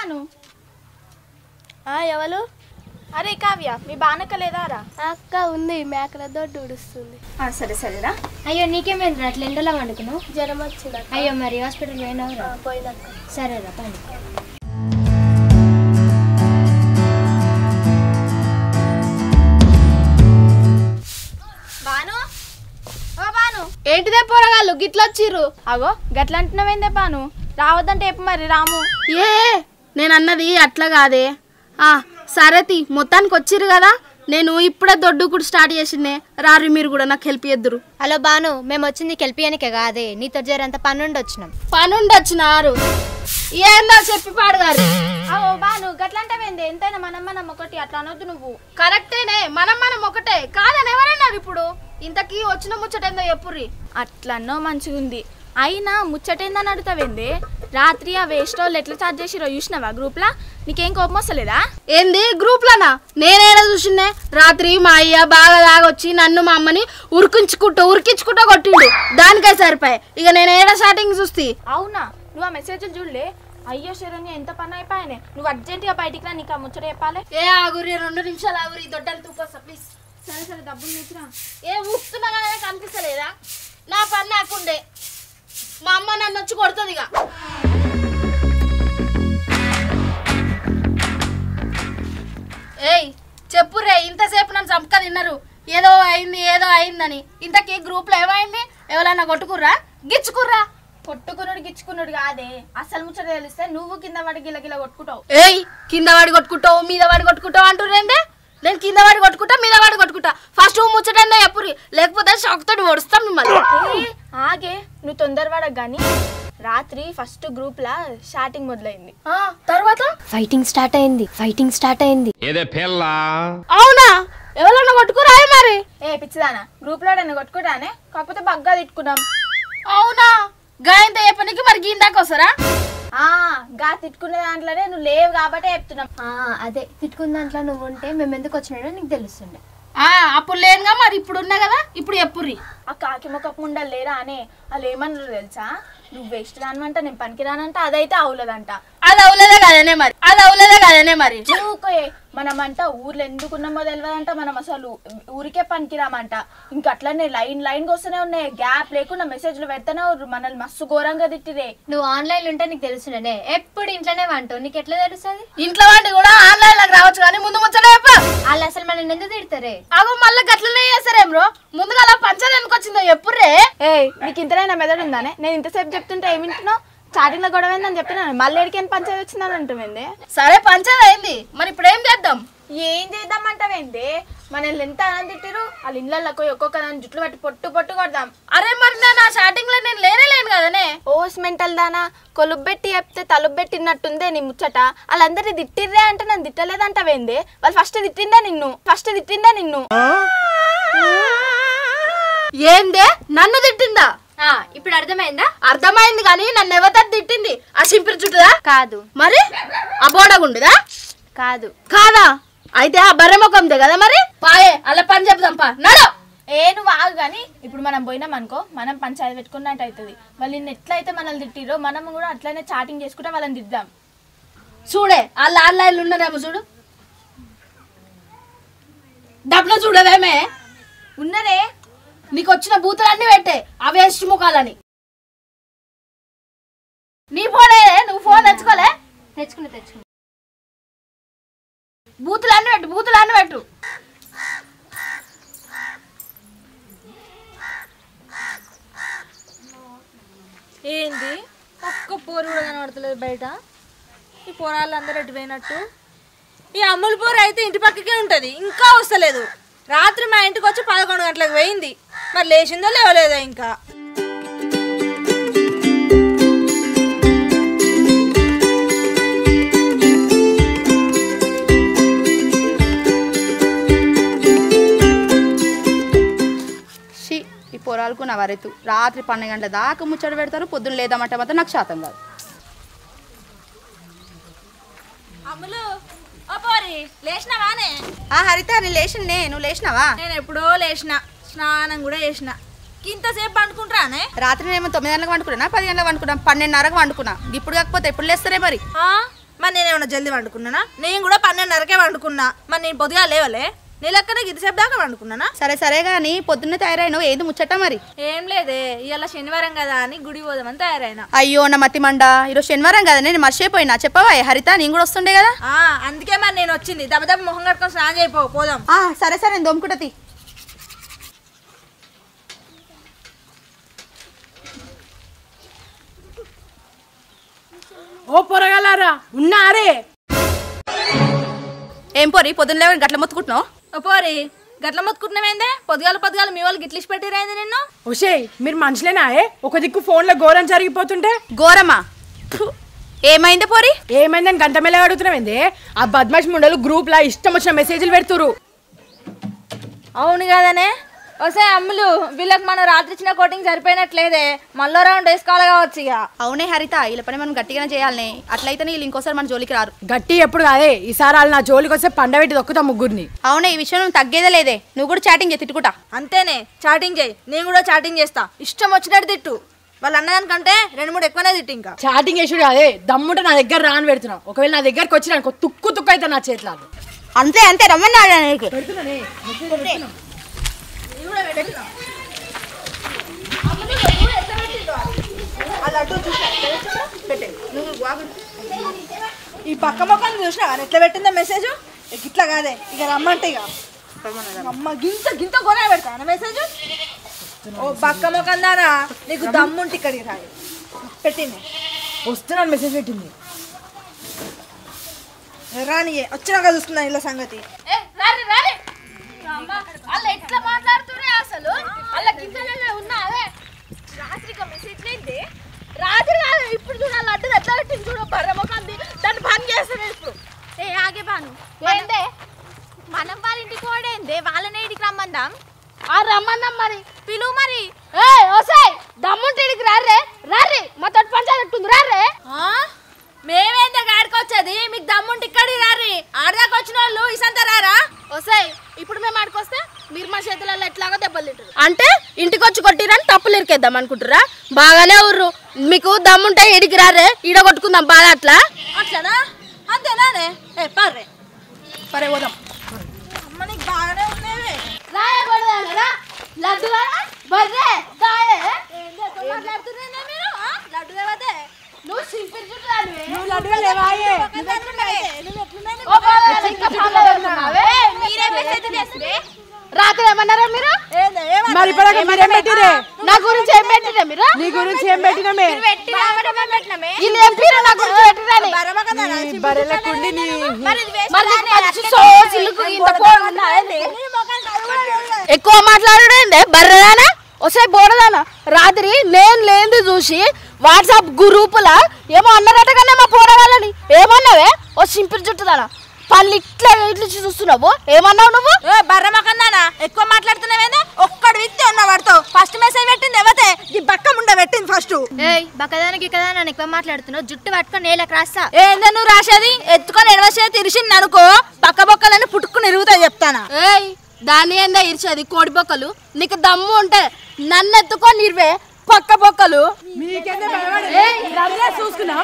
బాను ఎవరు అరే కావ్య మీ బానక్క లేదా రా అక్క ఉంది మేకల దొడ్డు ఉడుస్తుంది సరే సరేరా అయ్యో నీకేమైంది అట్లా ఎండలో వండుకున్నావు జ్వరం వచ్చింది అక్క అయ్యో మరి హాస్పిటల్ పోయినావురా పోయినాక సరేరా పండి బాను ఓ బాను ఏంటిదే పోరగాళ్ళు గిట్ల వచ్చిర్రు అగో గట్ల అంటున్నావేందే బాను రావద్దంటే చెప్పు మరి రాము ఏ నేను అన్నది అట్లా కాదే ఆ సరే తి మొత్తానికి వచ్చిర్రు కదా నేను ఇప్పుడే దొడ్డుకుడు స్టార్ట్ చేసిందే రారు మీరు కూడా నాకు హెల్ప్ చేద్దురు హలో బాను మేము వచ్చింది కెల్పియానికే కాదే నీతో జరంత పనుండి వచ్చినాం పనుండి వచ్చినారు ఏందో చెప్పి పాడగారు అవో బాను గట్ల అంటావేందే ఎంతైనా మనం మనం ఒకటి అట్లా అనొద్దు నువ్వు కరెక్టేనే మనం మనం ఒకటే కాదని ఎవరన్నారు ఇప్పుడు ఇంతకీ వచ్చిన ముచ్చటేందో చెప్పుర్రి అట్లన్నో మంచిగుంది అయినా ముచ్చటేందని అడుగుతావేందే రాత్రి ఆ వేస్ట్ వాళ్ళు ఎట్లా చార్జ్ చేసిరో చూసినావా గ్రూప్లా నీకేం కోపం వస్తలేదా ఏంది గ్రూప్ లోనా నేనేనా చూసిందే రాత్రి మా అయ్య బాగా తాగొచ్చి నన్ను మా అమ్మని ఉరికించుకుంటూ ఉరికించుకుంటూ కొట్టిండు దానికే సరిపోయి ఇక నేను ఏడా స్టార్టింగ్ చూస్తే అవునా నువ్వు ఆ మెసేజ్లు చూడలే అయ్యో శరణ్య ఎంత పని అయిపోయానే నువ్వు అర్జెంటుగా బయటికి రా నీకు ఆ ముచ్చట చెప్పాలి ఏ ఆగురి రెండు నిమిషాలు ఆగురి దొడ్డలు తూకొస్తా ప్లీజ్ సరే సరే డబ్బులు తీసురా ఏ ఊపుతున్నా కానీ కనిపిస్తలేదా నా పని నాకుండే మా అమ్మ నన్ను వచ్చి కొడుతుంది ఇక ఏయ్ చెప్పురే ఇంతసేపు నన్ను చంపక తిన్నారు ఏదో అయింది ఏదో అయిందని ఇంతకీ గ్రూప్లో ఏమైంది ఎవరైనా కొట్టుకుర్రా గిచ్చుకుర్రా కొట్టుకున్నాడు గిచ్చుకున్నాడు కాదే అసలు ముచ్చట తెలిస్తే నువ్వు కింద పడి గిల గిల కొట్టుకుంటావు ఏయ్ కింద వాడి కొట్టుకుంటావు మీద వాడి కొట్టుకుంటావు అంటుర్రేందే నేను కింద వాడి కొట్టుకుంటా మీద వాడి కొట్టుకుంటా ఫస్ట్ ముచ్చటందా ఎప్పుడు లేకపోతే షాక్ తోటి ఓడుస్తాం మిమ్మల్ని ఏ, ఆగే నువ్వు తొందరపడకు కానీ రాత్రి ఫస్ట్ గ్రూప్ లా షాటింగ్ మొదలైంది ఆ, తర్వాత ఫైటింగ్ స్టార్ట్ అయింది ఫైటింగ్ స్టార్ట్ అయింది ఏదే పిల్ల అవునా ఎవరన్నా కొట్టుకురాయి మరి ఏ పిచ్చిదానా గ్రూప్ లో నన్ను కొట్టుకుంటానే కాకపోతే బగ్గా తిట్టుకున్నాం అవునా గాయంత ఏ పనికి మరి గీందాకా వస్తారా ఆ గా తిట్టుకునే దాంట్లోనే నువ్వు లేవు కాబట్టే చెప్తున్నాం ఆ, అదే తిట్టుకున్న దాంట్లో నువ్వు ఉంటే మేము ఎందుకు వచ్చినాడో నీకు తెలుస్తుండే ఆ, అప్పుడు లేనుగా మరి ఇప్పుడు ఉన్నా కదా ఇప్పుడు ఎప్పుర్రి ఆ కాకి మొక్కకు ముండలు లేరా అనే వాళ్ళు ఏమన్నారు తెలుసా నువ్వు వేస్ట్ రానంట నేను పనికి రానంట అదైతే అవులదంట అది అవలేదే కదనే మరి అది అవలేదే కదనే మరి ఊకే మనమంట ఊర్లో ఎందుకున్నామో తెలియదంట మనం అసలు ఊరికే పనికిరామంట ఇంకా అట్లనే లైన్ లైన్ వస్తూనే ఉన్నాయి గ్యాప్ లేకుండా మెసేజ్లు పెడతానే ఉర్రు. మనల్ని మస్తు ఘోరంగా తిట్టిరే నువ్వు ఆన్లైన్ ఉంటే నీకు తెలుస్తుండే ఎప్పుడు ఇంట్లోనే వంటావు నీకు ఎట్లా తెలుస్తుంది ఇంట్లో వాడి కూడా ఆన్లైన్ లోకి రావచ్చు కానీ ముందు ముచ్చట చెప్పు వాళ్ళు అసలు మనల్ని ఎందుకు తిడతారే అగో మళ్ళీ గట్లనే చేస్తారేం బ్రో ముందుగా అలా పంచర్ ఎందుకు వచ్చిందో ఎప్పుడే ఏ నీకు ఇంతనైనా మెదడు ఉందానే నేను ఇంతసేపు చెప్తుంటే ఏమి వింటున్నావు చాటింగ్ లో గొడవ అయిందని చెప్తున్నాను మళ్ళీ ఎడికైనా పంచాయతీ వచ్చిందని అంటుంది సరే పంచర్ అయింది మరి ఇప్పుడు ఏం చేద్దాం ఏం చేద్దామంటావేంది మనల్ని ఎంత ఆనంద తిట్టిరు వాళ్ళ ఇళ్ళల్లో పోయి ఒక్కొక్క దాని జుట్లు పట్టి పొట్టు పొట్టు కొడదాం అరే మరి నేను ఆ స్టార్టింగ్ లో నేను లేనే లేను కదనే ఓస్ మెంటల్ దానా కొలుబ్బెట్టి చెప్తే తలుబ్బెట్టినట్టుందే నీ ముచ్చట వాళ్ళందరినీ తిట్టిర్రే అంటే నన్ను తిట్టలేదంటావేంది వాళ్ళు ఫస్ట్ తిట్టిందా నిన్ను ఫస్ట్ తిట్టిందా నిన్ను ఏందే నన్ను తిట్టిందా ఆ, ఇప్పుడు అర్థమైందా అర్థమైంది కానీ నన్ను ఎవరితో తిట్టింది ఆ సింపిరి చుట్టుదా కాదు మరి ఆ బోడగుండుదా కాదు కాదా అయితే ఆ బర్రె ముఖందే కదా మరి పాయే అలా పని చెప్దాం పా నడు ఏ నువ్వు ఆగు కానీ ఇప్పుడు మనం పోయినాం అనుకో మనం పంచాయతీ పెట్టుకున్నట్టు అవుతుంది వాళ్ళు నిన్ను ఎట్లయితే మనల్ని తిట్టిరో మనం కూడా అట్లనే చాటింగ్ చేసుకుంటే వాళ్ళని తిద్దాం చూడే వాళ్ళు ఆన్లైన్లో ఉన్నారేమో చూడు డబ్బులు చూడవేమే ఉన్నరే నీకు వచ్చిన బూతులన్నీ పెట్టే ఆ వేస్ట్ ముఖాలని నీ ఫోనే నువ్వు ఫోన్ తెచ్చుకోలే తెచ్చుకుని తెచ్చుకుని బూతులన్నీ పెట్టు బూతులన్నీ పెట్టు ఏంది ఒక్క పోరు కూడా కనబడతలేదు బయట ఈ పోరాళ్ళు అందరూ ఎటు పోయినట్టు ఈ అమ్ముల పోరు అయితే ఇంటి పక్కకే ఉంటుంది ఇంకా వస్తలేదు రాత్రి మా ఇంటికి వచ్చి పదకొండు గంటలకు పోయింది మరి లేచిందో లేవలేదో ఇంకా షీ ఈ పొరాలకు నా వరెతు రాత్రి పన్నెండు గంటల దాకా ముచ్చట పెడతారు పొద్దున్న లేదామంటే మాత్రం నాకు శాతం కాదు అమ్ములు ఓ పోరి లేచినావానే ఆ హరిత నేను లేచిండే నువ్వు లేచినావా నేను ఎప్పుడో లేచిన స్నానం కూడా చేసిన ఇంతసేపు పండుకుంటానే రాత్రి నేను తొమ్మిది గంటలకు వండుకున్నా పది గంటలకు వండుకున్నా పన్నెండున్నరకు వండుకున్నా ఇప్పుడు కాకపోతే ఎప్పుడు లేస్తారే మరి ఆ? మరి నేను ఏమైనా జల్దీ వండుకున్నానా నేను కూడా పన్నెండున్నరకే వండుకున్నా మరి నేను పొద్దుగా లేవలే నీ లెక్కన గిరిసేపు దాకా వండుకున్నానా సరే సరే కానీ పొద్దున్నే తయారైనావు ఏది ముచ్చట మరి ఏం లేదే ఇవాళ శనివారం కదా అని గుడి పోదామని తయారైనా అయ్యో నా మతి మండ ఈరోజు శనివారం కదా నేను మర్చిపోయినా చెప్పవా హరిత నేను కూడా వస్తుండే కదా ఆ, అందుకే మరి నేను వచ్చింది దెబ్బ దెబ్బ మొహం కట్టుకొని స్నానం చేయిపో పోదాం ఆ, సరే సరే నేను దొమ్ముకుంటా తీ ఓ పొరగలారా ఉన్నారే ఏం పోరి పొద్దున్న లేవని గట్ల మొత్తుకుంటున్నావు ఓ పోరి గట్ల మొత్తుకుంటున్నావేందే పొద్దుగాల పొద్దుగాల మీ వాళ్ళు గిట్లిసి పెట్టిరైంది నిన్ను ఒషే మీరు మనుషులేనాయే ఒక దిక్కు ఫోన్లో ఘోరం జరిగిపోతుంటే ఘోరమా ఫు, ఏమైంది పోరి ఏమైందని గంట మెల్ల అడుగుతున్నావేంది ఆ బద్మాష్ ముండలు గ్రూప్ లా ఇష్టం వచ్చిన మెసేజ్లు పెడుతురు అవును కదనే వసే అమ్ములు వీళ్ళకి మనం రాత్రి ఇచ్చిన కోటింగ్ సరిపోయినట్లేదే మళ్ళీ రౌండ్ వేసుకోవాలి కావచ్చు ఇక అవునే హరిత వీళ్ళ పని మనం గట్టిగానే చేయాలనే అట్లయితే వీళ్ళు ఇంకోసారి మన జోలికి రారు గట్టి ఎప్పుడు కాదే ఈసారి వాళ్ళు నా జోలికి వస్తే పండబెట్టి దొక్కుతా ముగ్గురిని అవునే ఈ విషయం నువ్వు తగ్గేదే లేదే నువ్వు కూడా చాటింగ్ చేసి తిట్టుకుంటా అంతేనే చాటింగ్ చేయి నేను కూడా చాటింగ్ చేస్తా ఇష్టం వచ్చినట్టు తిట్టు వాళ్ళు అన్నదానికంటే రెండు మూడు ఎక్కువనే తిట్టు ఇంకా చాటింగ్ చేసుడు కాదే దమ్ముంటే నా దగ్గర రాని పెడుతున్నావు ఒకవేళ నా దగ్గరకు వచ్చిన తుక్కు తుక్కు అయితే నా చేతిలో అంతే అంతే రమ్మన్నా నీకు ఈ పక్క మొక్కని చూసినా ఎట్లా పెట్టిందో మెసేజ్ ఇట్లా కాదే ఇక రమ్మంటే ఇక అమ్మ గింత గింత కొనే పెడతా మెసేజ్ ఓ పక్క మొక్కం దానా నీకు దమ్ముంటే ఇక్కడికి రాయి పెట్టింది వస్తున్నాను మెసేజ్ పెట్టింది రాని వచ్చినాక చూస్తున్నా ఇలా సంగతి వాళ్ళు ఎట్లా మాట్లాడుతున్నా అసలు వాళ్ళ గింజలలో ఉన్నా అదే రాత్రికి మెసేజ్ ఏంటి రాత్రి కాదు ఇప్పుడు చూడాలి లడ్డు ఎట్లా పెట్టింది చూడు బర్రమ్మకంది దాన్ని బంద్ చేస్తాను ఇప్పుడు ఏ ఆగే బాను ఏందే మనం వాళ్ళ ఇంటికి పోడేందే వాళ్ళని ఇంటికి రమ్మందాం ఆ రమ్మందాం మరి పిలువు మరి ఏ ఓసాయ్ దమ్ముంటే ఇడికి రారే రారే మా తోటి పంచాయతీ రారే మేమేందా గాడికొచ్చేది మీకు దమ్ముంటే ఇక్కడికి రారి ఆడదాకా వచ్చిన వాళ్ళు ఇసంతా రారా వస్తాయి ఇప్పుడు మేము ఆడికొస్తే మీరు మా చేతులలో ఎట్లాగో దెబ్బలు తింటారు అంటే ఇంటికి వచ్చి కొట్టిరని తప్పులు ఇరికేద్దాం అనుకుంటారా బాగానే ఉర్రు మీకు దమ్ముంటే ఇడికి రారే ఈడ కొట్టుకుందాం బాగా అట్లా అట్లనా అంతేనానే ఏ పర్రే సరే పోదాం అమ్మ నీకు బాగానే ఉన్నావే రాయకూడదా లడ్డు బర్రే కాయే మాట్లాడుతున్నానే మీరు ఆ? లడ్డు దేవతే నువ్వు సింపిల్ చుట్టానివే నువ్వు లడ్డుగా లేవాయే మీరే మెసేజ్ చేస్తే రాత్రి ఏమన్నారా మీరు మరి ఇప్పటికే మీరేం పెట్టిరే నా గురించి ఏం పెట్టిరా మీరు నీ గురించి ఏం పెట్టినమే వీళ్ళు చెప్పిరా నా గురించి పెట్టిరని నీ బర్రెలకుండి నీ మరి మంచి సోసులకు ఇంత పోగున్నా ఏంది? ఎక్కువ మాట్లాడేందే బర్రదానా వస్తే బోడదానా రాత్రి నేను లేనిది చూసి వాట్సాప్ గ్రూపుల ఏమో అన్నారట కానీ మా పోరగాళ్ళని ఏమన్నావే ఓ సింపుల్ చుట్టుదానా పళ్ళు ఇట్లా ఇట్లా చూస్తున్నావు ఏమన్నావు నువ్వు ఏ బర్ర మకందానా ఎక్కువ మాట్లాడుతున్నావేందా ఒక్కడు వ్యక్తి ఉన్న వాడితో ఫస్ట్ మెసేజ్ పెట్టింది ఎవతే ఈ బక్క ముండ పెట్టింది ఫస్ట్ ఏయ్ బక్కదానికి ఇక్కదానికి ఎక్కువ మాట్లాడుతున్నావు జుట్టు పట్టుకొని నేలకు రాస్తా ఏందా నువ్వు రాసేది ఎత్తుకొని ఎడవసే తిరిసింది అనుకో పక్క బొక్కలని పుట్టుకుని ఇరుగుతాయి చెప్తానా ఏయ్ దాని ఏందా ఇరిచేది కోడి బొక్కలు నీకు దమ్ము ఉంటే నన్ను ఎత్తుకొని ఇరివే పక్క బొక్కలు మీకేందే భయపడేది? రమ్య చూసుకున్నాం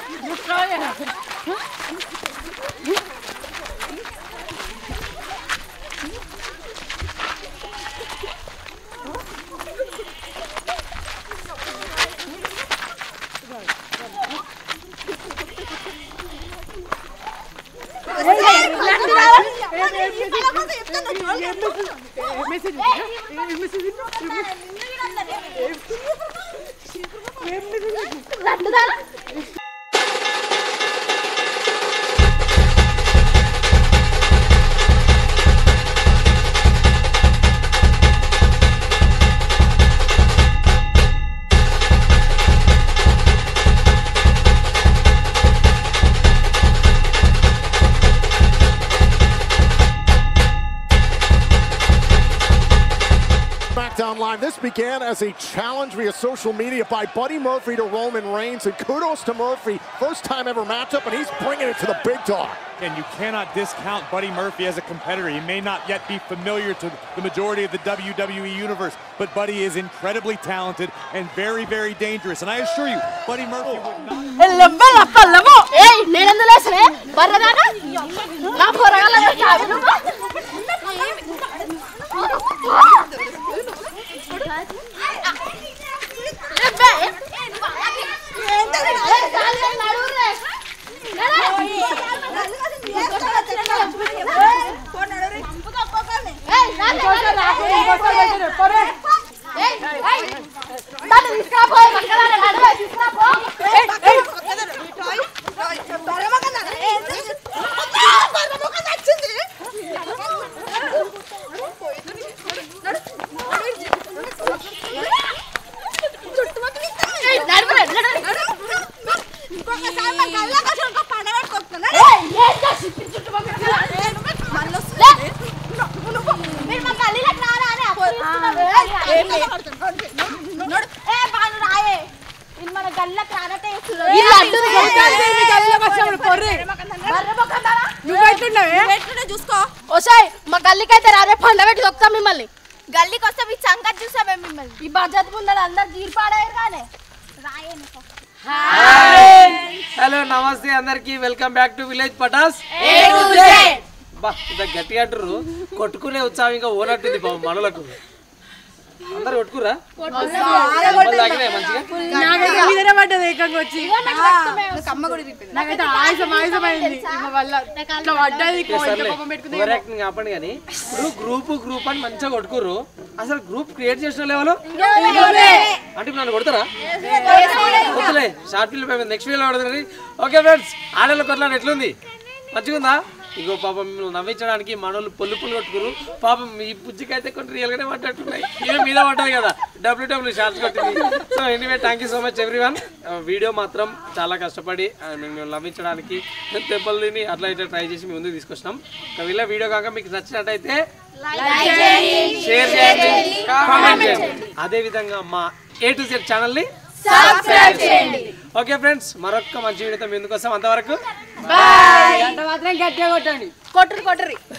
SmackDown Live. This began as a challenge via social media by Buddy Murphy to Roman Reigns, and kudos to Murphy. First time ever matchup, and he's bringing it to the big dog. And you cannot discount Buddy Murphy as a competitor. He may not yet be familiar to the majority of the WWE universe, but Buddy is incredibly talented and very, very dangerous. And I assure you, Buddy Murphy would not. లెవ్వెల్ అప్ప లెవ్వు ఏయ్ నేనెందుకు ఒసాయ్ మా గల్లీకి అయితే రారే పండ పెట్టి దొక్కుతాం మిమ్మల్ని గల్లీకి వస్తే మీ సంగతి చూసామే మిమ్మల్ని ఈ బాధ్యత ముందర అందరు జీరిపాడారు కానీ హలో నమస్తే అందరికి welcome back to village Patas బా ఇంత గట్టిగా అంటారు కొట్టుకునే ఉత్సాహం ఇంకా ఓనట్టుంది పాపం మనలకు అందరు కొట్టుకురా మళ్ళీ తాగినాయా మంచిగా నాకైతే మీదనే పడ్డది ఏకంగా వచ్చి నాకైతే ఆయుసం ఆయుసం అయింది ఈమె వల్ల ఇట్లా పడ్డది ఓకే, సర్లే ఓవర్ యాక్టింగ్ ఆపండి కానీ ఇప్పుడు గ్రూప్ గ్రూప్ అని మంచిగా కొట్టుకుర్రు అసలు గ్రూప్ క్రియేట్ చేసిన లెవెల్ అంటే ఇప్పుడు నన్ను కొడతారా వద్దులే షార్ట్ ఫిల్మ్ అయిపోయింది నెక్స్ట్ ఫిల్మ్ పడుతుంది ఓకే ఫ్రెండ్స్ ఆడల కొట్లాడు ఎట్లుంది మంచిగుందా ఇగో పాపం మిమ్మల్ని నవ్వించడానికి మనోళ్ళు పొల్లు పొల్లు కొట్టుకురు పాపం ఈ పుజ్జికైతే కొన్ని రియల్ గానే పడ్డట్టున్నాయి ఇవే మీద పడ్డది కదా డబ్ల్యూడబ్ల్యూ షార్ట్స్ కొట్టింది so anyway thank you so much everyone video మాత్రం చాలా కష్టపడి ఆ, మిమ్మల్ని నవ్వించడానికి దెబ్బలు తిని అట్లా ఇట్లా ట్రై చేసి మీ ముందుకు తీసుకొచ్చినాం ఒకవేళ వీడియో కాక మీకు నచ్చినట్టయితే షేర్ చేయండి కామెంట్ చేయండి అదే విధంగా మా ఏ టు జెడ్ ఛానల్ ని ఓకే ఫ్రెండ్స్ మరొక మంచి వీడియోతో మీ ముందుకు వస్తాం అంతవరకు మాత్రం గట్టిగా కొట్టండి కొట్టురు కొట్టురి